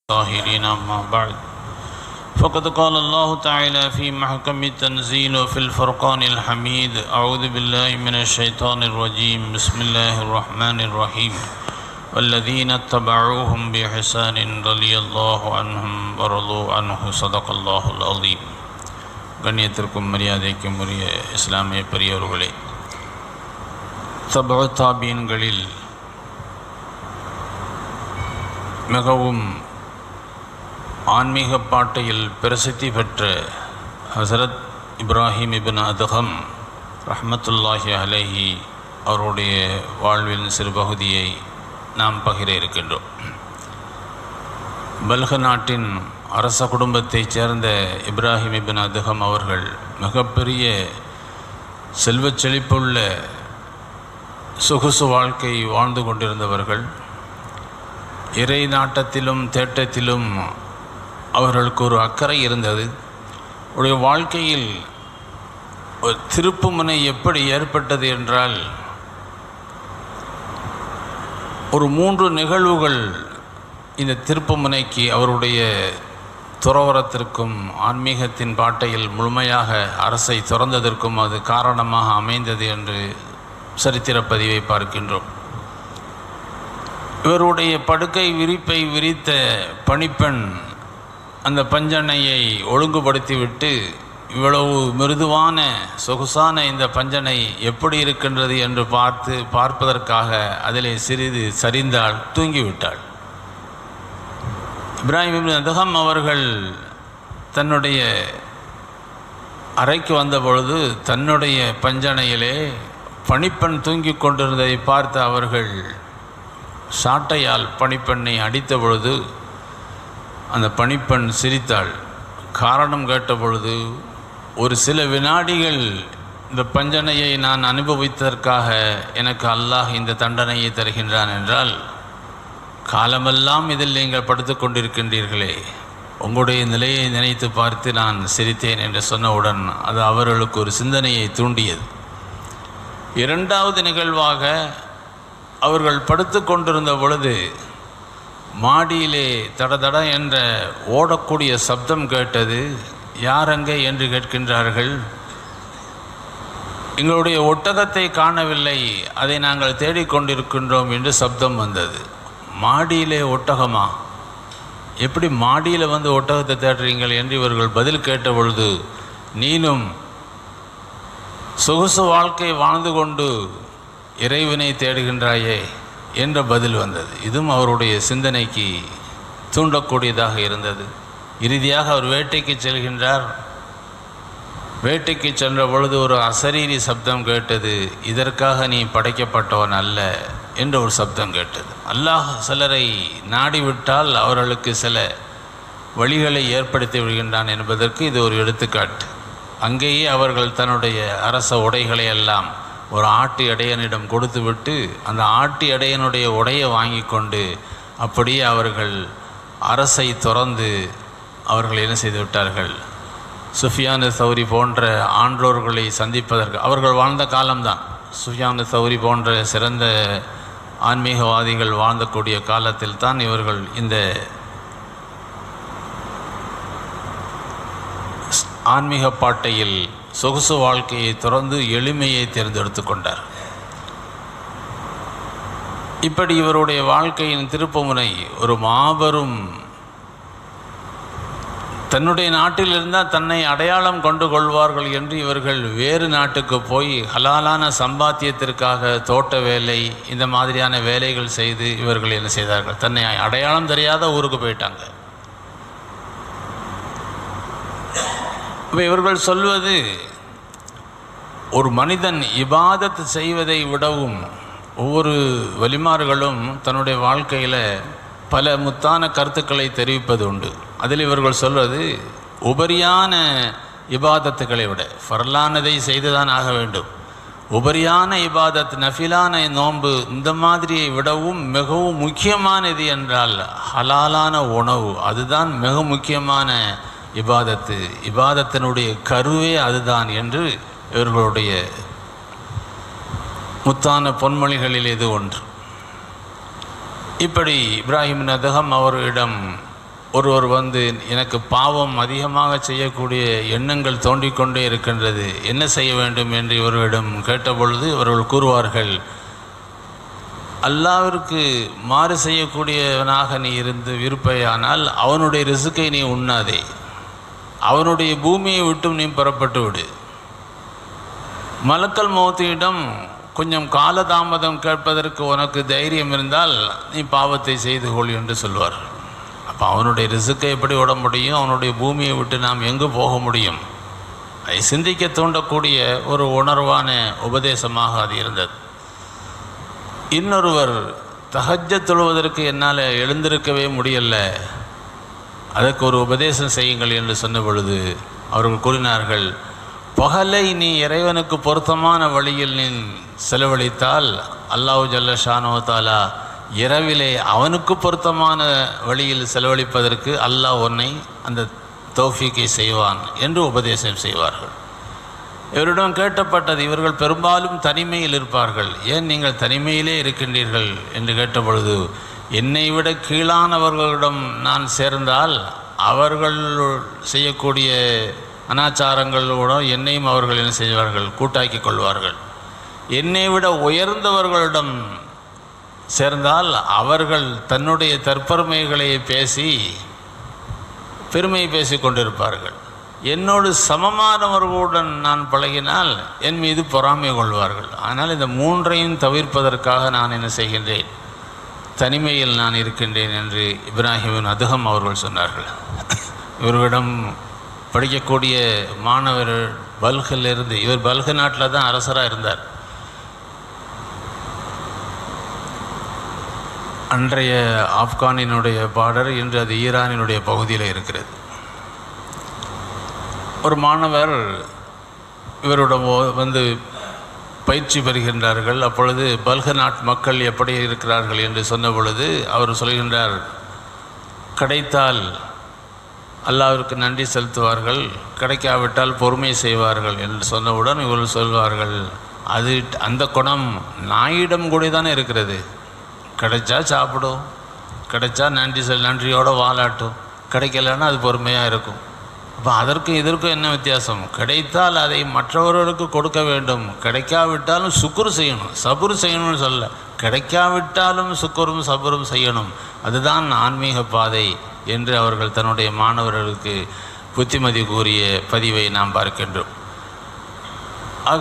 الطاهرين أما بعد فقد قال الله تعالى في محكم التنزيل وفي الفرقان الحميد أعوذ بالله من الشيطان الرجيم بسم الله الرحمن الرحيم والذين اتبعوهم بإحسان رضي الله عنهم ورضوا عنه صدق الله العظيم கண்ணியத்திற்கும் மரியாதைக்கும் உரிய இஸ்லாமிய பெரியவர்களே தபு தாபீன்களில் மிகவும் ஆன்மீக பாட்டையில் பிரசித்தி பெற்ற ஹசரத் இப்ராஹிம் இபின் அதுகம் ரஹமத்துல்லாஹி அலைஹி அவருடைய வாழ்வின் சிறு பகுதியை நாம் பகிர இருக்கின்றோம் பல்க நாட்டின் அரச குடும்பத்தைச் சேர்ந்த இப்ராஹிம் இபின் அதுகம் அவர்கள் மிகப்பெரிய செல்வச் செழிப்புள்ள சொகுசு வாழ்க்கை வாழ்ந்து கொண்டிருந்தவர்கள் இறை நாட்டத்திலும் தேட்டத்திலும் அவர்களுக்கு ஒரு அக்கறை இருந்தது உடைய வாழ்க்கையில் ஒரு திருப்புமுனை எப்படி ஏற்பட்டது என்றால் ஒரு மூன்று நிகழ்வுகள் இந்த திருப்புமுனைக்கு அவருடைய துறவரத்திற்கும் ஆன்மீகத்தின் பாட்டையில் முழுமையாக அரசை துறந்ததற்கும் அது காரணமாக அமைந்தது என்று சரித்திர பதிவை பார்க்கின்றோம் இவருடைய படுக்கை விரிப்பை விரித்த பணிப்பெண் அந்த பஞ்சனையை ஒழுங்குபடுத்திவிட்டு இவ்வளவு மிருதுவான சொகுசான இந்த பஞ்சனை எப்படி இருக்கின்றது என்று பார்த்து பார்ப்பதற்காக அதிலே சிறிது சரிந்தாள் தூங்கிவிட்டாள் இப்ராஹிம் அதகம் அவர்கள் தன்னுடைய அறைக்கு வந்த பொழுது தன்னுடைய பஞ்சனையிலே பணிப்பெண் தூங்கிக் கொண்டிருந்ததை பார்த்து அவர்கள் சாட்டையால் பணிப்பெண்ணை அடித்த பொழுது அந்த பணிப்பெண் சிரித்தாள் காரணம் கேட்ட பொழுது ஒரு சில வினாடிகள் இந்த பஞ்சனையை நான் அனுபவித்ததற்காக எனக்கு அல்லாஹ் இந்த தண்டனையை தருகின்றான் என்றால் காலமெல்லாம் இதில் நீங்கள் படுத்து கொண்டிருக்கின்றீர்களே உங்களுடைய நிலையை நினைத்து பார்த்து நான் சிரித்தேன் என்று சொன்னவுடன் அது அவர்களுக்கு ஒரு சிந்தனையை தூண்டியது இரண்டாவது நிகழ்வாக அவர்கள் படுத்து கொண்டிருந்த பொழுது மாடியிலே தடதட என்ற ஓடக்கூடிய சப்தம் கேட்டது யாரங்கே என்று கேட்கின்றார்கள் எங்களுடைய ஒட்டகத்தை காணவில்லை அதை நாங்கள் தேடிக்கொண்டிருக்கின்றோம் என்று சப்தம் வந்தது மாடியிலே ஒட்டகமா எப்படி மாடியில் வந்து ஒட்டகத்தை தேடுறீங்கள் என்று இவர்கள் பதில் கேட்ட பொழுது நீனும் சொகுசு வாழ்க்கை வாழ்ந்து கொண்டு இறைவனை தேடுகின்றாயே என்ற பதில் வந்தது இதுவும் அவருடைய சிந்தனைக்கு தூண்டக்கூடியதாக இருந்தது இறுதியாக அவர் வேட்டைக்கு செல்கின்றார் வேட்டைக்கு சென்ற பொழுது ஒரு அசரீரி சப்தம் கேட்டது இதற்காக நீ படைக்கப்பட்டவன் அல்ல என்ற ஒரு சப்தம் கேட்டது அல்லாஹ் சிலரை நாடிவிட்டால் அவர்களுக்கு சில வழிகளை ஏற்படுத்தி விடுகின்றான் என்பதற்கு இது ஒரு எடுத்துக்காட்டு அங்கேயே அவர்கள் தன்னுடைய அரச உடைகளை எல்லாம் ஒரு ஆட்டு இடையனிடம் கொடுத்துவிட்டு அந்த ஆட்டு இடையனுடைய உடையை வாங்கி கொண்டு அப்படியே அவர்கள் அரசை துறந்து அவர்கள் என்ன செய்து விட்டார்கள் சுஃபியானு சௌரி போன்ற ஆன்றோர்களை சந்திப்பதற்கு அவர்கள் வாழ்ந்த காலம்தான் சுஃபியானு சௌரி போன்ற சிறந்த ஆன்மீகவாதிகள் வாழ்ந்தக்கூடிய காலத்தில் தான் இவர்கள் இந்த ஆன்மீக பாட்டையில் சொகுசு வாழ்க்கையை துறந்து எளிமையை தேர்ந்தெடுத்து கொண்டார் இப்படி இவருடைய வாழ்க்கையின் திருப்புமுனை ஒரு மாபெரும் தன்னுடைய நாட்டில் இருந்தால் தன்னை அடையாளம் கொண்டு கொள்வார்கள் என்று இவர்கள் வேறு நாட்டுக்கு போய் ஹலாலான சம்பாத்தியத்திற்காக தோட்ட வேலை இந்த மாதிரியான வேலைகள் செய்து இவர்கள் என்ன செய்தார்கள் தன்னை அடையாளம் தெரியாத ஊருக்கு போயிட்டாங்க இப்போ இவர்கள் சொல்வது ஒரு மனிதன் இபாதத் செய்வதை விடவும் ஒவ்வொரு வலிமார்களும் தன்னுடைய வாழ்க்கையில் பல முத்தான கருத்துக்களை தெரிவிப்பது உண்டு அதில் இவர்கள் சொல்வது உபரியான இபாதத்துக்களை விட ஃபர்லானதை செய்துதான் ஆக வேண்டும் உபரியான இபாதத் நஃபிலான நோன்பு இந்த மாதிரியை விடவும் மிகவும் முக்கியமானது என்றால் ஹலாலான உணவு அதுதான் மிக முக்கியமான இபாதத்து இபாதத்தினுடைய கருவே அதுதான் என்று இவர்களுடைய முத்தான பொன்மொழிகளில் இது ஒன்று இப்படி இப்ராஹிம் நதகம் அவர்களிடம் ஒருவர் வந்து எனக்கு பாவம் அதிகமாக செய்யக்கூடிய எண்ணங்கள் தோன்றிக்கொண்டே இருக்கின்றது என்ன செய்ய வேண்டும் என்று இவர்களிடம் கேட்டபொழுது இவர்கள் கூறுவார்கள் அல்லாவிற்கு மாறு செய்யக்கூடியவனாக நீ இருந்து விருப்பையானால் அவனுடைய ரிசுக்கை நீ உண்ணாதே அவனுடைய பூமியை விட்டும் நீ புறப்பட்டு விடு மலக்கல் மௌத்தியிடம் கொஞ்சம் காலதாமதம் கேட்பதற்கு உனக்கு தைரியம் இருந்தால் நீ பாவத்தை செய்து கொள் என்று சொல்வார் அப்போ அவனுடைய ரிசுக்கை எப்படி விட முடியும் அவனுடைய பூமியை விட்டு நாம் எங்கு போக முடியும் அதை சிந்திக்க தூண்டக்கூடிய ஒரு உணர்வான உபதேசமாக அது இருந்தது இன்னொருவர் தஹஜ்ஜ தொழுவதற்கு என்னால் எழுந்திருக்கவே முடியல அதற்கு ஒரு உபதேசம் செய்யுங்கள் என்று சொன்ன பொழுது அவர்கள் கூறினார்கள் பகலை நீ இறைவனுக்கு பொருத்தமான வழியில் நீ செலவழித்தால் அல்லாஹு ஜல்ல ஷானோ தாலா இரவிலே அவனுக்கு பொருத்தமான வழியில் செலவழிப்பதற்கு அல்லாஹ் உன்னை அந்த தௌஃபீக்கை செய்வான் என்று உபதேசம் செய்வார்கள் இவரிடம் கேட்டப்பட்டது இவர்கள் பெரும்பாலும் தனிமையில் இருப்பார்கள் ஏன் நீங்கள் தனிமையிலே இருக்கின்றீர்கள் என்று கேட்டபொழுது என்னை விட கீழானவர்களிடம் நான் சேர்ந்தால் அவர்கள் செய்யக்கூடிய அனாச்சாரங்களோட என்னையும் அவர்கள் என்ன செய்வார்கள் கூட்டாக்கி கொள்வார்கள் என்னை விட உயர்ந்தவர்களிடம் சேர்ந்தால் அவர்கள் தன்னுடைய தற்பெருமைகளை பேசி பெருமை பேசிக் கொண்டிருப்பார்கள் என்னோடு சமமானவர்களுடன் நான் பழகினால் என் மீது பொறாமை கொள்வார்கள் ஆனால் இந்த மூன்றையும் தவிர்ப்பதற்காக நான் என்ன செய்கின்றேன் தனிமையில் நான் இருக்கின்றேன் என்று இப்ராஹிமின் அதுகம் அவர்கள் சொன்னார்கள் இவர்களிடம் படிக்கக்கூடிய மாணவர் பல்கில் இருந்து இவர் பல்க நாட்டில் தான் அரசராக இருந்தார் அன்றைய ஆப்கானினுடைய பார்டர் இன்று அது ஈரானினுடைய பகுதியில் இருக்கிறது ஒரு மாணவர் இவரிடம் ஓ- வந்து பயிற்சி பெறுகின்றார்கள் அப்பொழுது பல்க நாட் மக்கள் எப்படி இருக்கிறார்கள் என்று சொன்ன பொழுது அவர் சொல்கின்றார் கிடைத்தால் அல்லாவிற்கு நன்றி செலுத்துவார்கள் கிடைக்காவிட்டால் பொறுமை செய்வார்கள் என்று சொன்னவுடன் இவர்கள் சொல்வார்கள் அது அந்த குணம் நாயிடம் கூட தானே இருக்கிறது கிடைச்சா சாப்பிடும் கிடைச்சா நன்றி செல் நன்றியோட வாலாட்டும் கிடைக்கலன்னா அது பொறுமையாக இருக்கும் அப்போ அதற்கும் இதற்கும் என்ன வித்தியாசம் கிடைத்தால் அதை மற்றவர்களுக்கு கொடுக்க வேண்டும் கிடைக்காவிட்டாலும் சுக்குரு செய்யணும் சபுரு செய்யணும்னு சொல்ல கிடைக்காவிட்டாலும் சுக்குரும் சபுரும் செய்யணும் அதுதான் ஆன்மீக பாதை என்று அவர்கள் தன்னுடைய மாணவர்களுக்கு புத்திமதி கூறிய பதிவை நாம் பார்க்கின்றோம் ஆக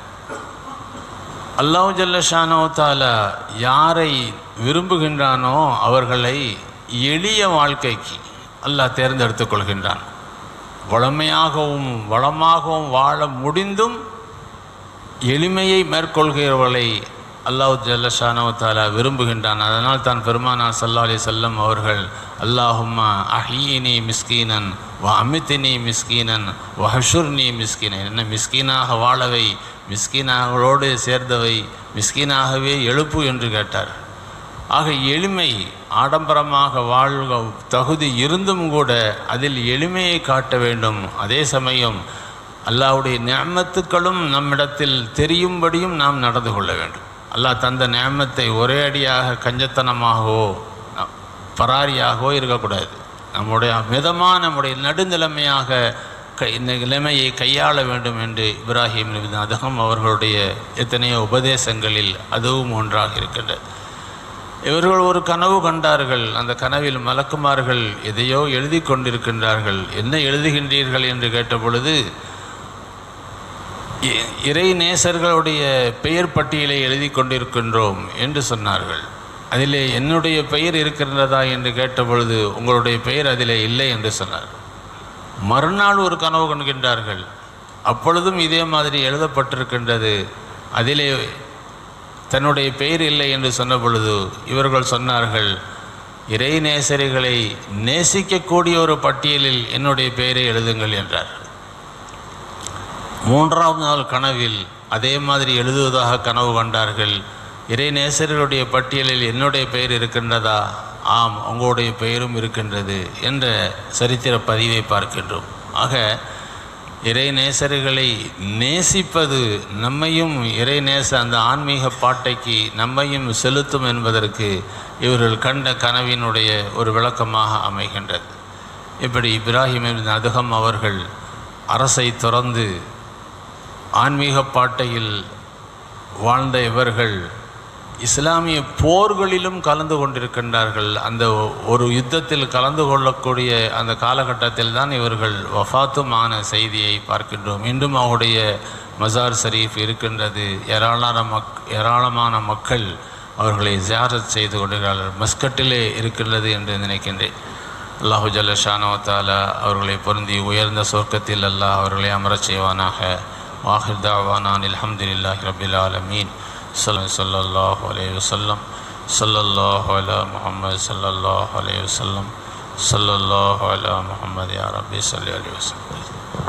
அல்லாஹ் ஜல்லஷானோ தாலா யாரை விரும்புகின்றானோ அவர்களை எளிய வாழ்க்கைக்கு அல்லாஹ் தேர்ந்தெடுத்துக் கொள்கின்றான் வளமையாகவும் வளமாகவும் வாழ முடிந்தும் எளிமையை மேற்கொள்கிறவர்களை அல்லாஹ் ஜல்லஷானோ தாலா விரும்புகின்றான் அதனால் தான் பெருமானா சல்லா அலி செல்லம் அவர்கள் அல்லாஹும்மா அஹீனி மிஸ்கீனன் வ அமித்தினி மிஸ்கீனன் வஹஷுர்னி மிஸ்கீனன் என்ன மிஸ்கீனாக வாழவை மிஸ்கீனாகளோடு சேர்ந்தவை மிஸ்கீனாகவே எழுப்பு என்று கேட்டார் ஆக எளிமை ஆடம்பரமாக வாழ்க தகுதி இருந்தும் கூட அதில் எளிமையை காட்ட வேண்டும் அதே சமயம் அல்லாஹ்வுடைய நியமத்துக்களும் நம்மிடத்தில் தெரியும்படியும் நாம் நடந்து கொள்ள வேண்டும் அல்லாஹ் தந்த நியமத்தை ஒரே அடியாக கஞ்சத்தனமாகவோ ந- பராரியாகவோ இருக்கக்கூடாது நம்முடைய மிதமான நம்முடைய நடுநிலைமையாக கை இந்த நிலைமையை கையாள வேண்டும் என்று இப்ராஹிம் நபி அதகம் அவர்களுடைய எத்தனையோ உபதேசங்களில் அதுவும் ஒன்றாக இருக்கின்றது இவர்கள் ஒரு கனவு கண்டார்கள் அந்த கனவில் மலக்குமார்கள் எதையோ எழுதி கொண்டிருக்கின்றார்கள் என்ன எழுதுகின்றீர்கள் என்று கேட்டபொழுது இ- இறை நேசர்களுடைய பெயர் பட்டியலை எழுதி கொண்டிருக்கின்றோம் என்று சொன்னார்கள் அதிலே என்னுடைய பெயர் இருக்கின்றதா என்று கேட்டபொழுது உங்களுடைய பெயர் அதிலே இல்லை என்று சொன்னார் மறுநாள் ஒரு கனவு காண்கின்றார்கள் அப்பொழுதும் இதே மாதிரி எழுதப்பட்டிருக்கின்றது அதிலே தன்னுடைய பெயர் இல்லை என்று சொன்ன பொழுது இவர்கள் சொன்னார்கள் இறை நேசரிகளை நேசிக்கக்கூடிய ஒரு பட்டியலில் என்னுடைய பெயரை எழுதுங்கள் என்றார் மூன்றாம் நாள் கனவில் அதே மாதிரி எழுதுவதாக கனவு கண்டார்கள் இறை நேசர்களுடைய பட்டியலில் என்னுடைய பெயர் இருக்கின்றதா ஆம் உங்களுடைய பெயரும் இருக்கின்றது என்ற சரித்திர பதிவை பார்க்கின்றோம் ஆக இறை நேசர்களை நேசிப்பது நம்மையும் இறை நேச அந்த ஆன்மீக பாட்டைக்கு நம்மையும் செலுத்தும் என்பதற்கு இவர்கள் கண்ட கனவினுடைய ஒரு விளக்கமாக அமைகின்றது இப்படி இப்ராஹிம் இப்னு அதுகம் அவர்கள் அரசை துறந்து ஆன்மீக பாட்டையில் வாழ்ந்த இவர்கள் இஸ்லாமிய போர்களிலும் கலந்து கொண்டிருக்கின்றார்கள் அந்த ஒரு யுத்தத்தில் கலந்து கொள்ளக்கூடிய அந்த காலகட்டத்தில் தான் இவர்கள் வஃபாத்துமான செய்தியை பார்க்கின்றோம் இன்றும் அவருடைய மசார் ஷரீஃப் இருக்கின்றது ஏராளமான மக் ஏராளமான மக்கள் அவர்களை ஜியாரத் செய்து கொண்டிருக்கிறார்கள் மஸ்கட்டிலே இருக்கின்றது என்று நினைக்கின்றேன் அல்லாஹு ஜல்லஷானவத்தாலா அவர்களை பொருந்தி உயர்ந்த சொர்க்கத்தில் அல்லாஹ் அவர்களை அமரச் செய்வானாக வாஹிர் தாவானான் அல்ஹம்துலில்லாஹி ரபில் ஆலமீன் صلى صلى الله عليه وسلم صلى الله على محمد صلى الله عليه وسلم صلى الله على محمد يا ربي صلى عليه وسلم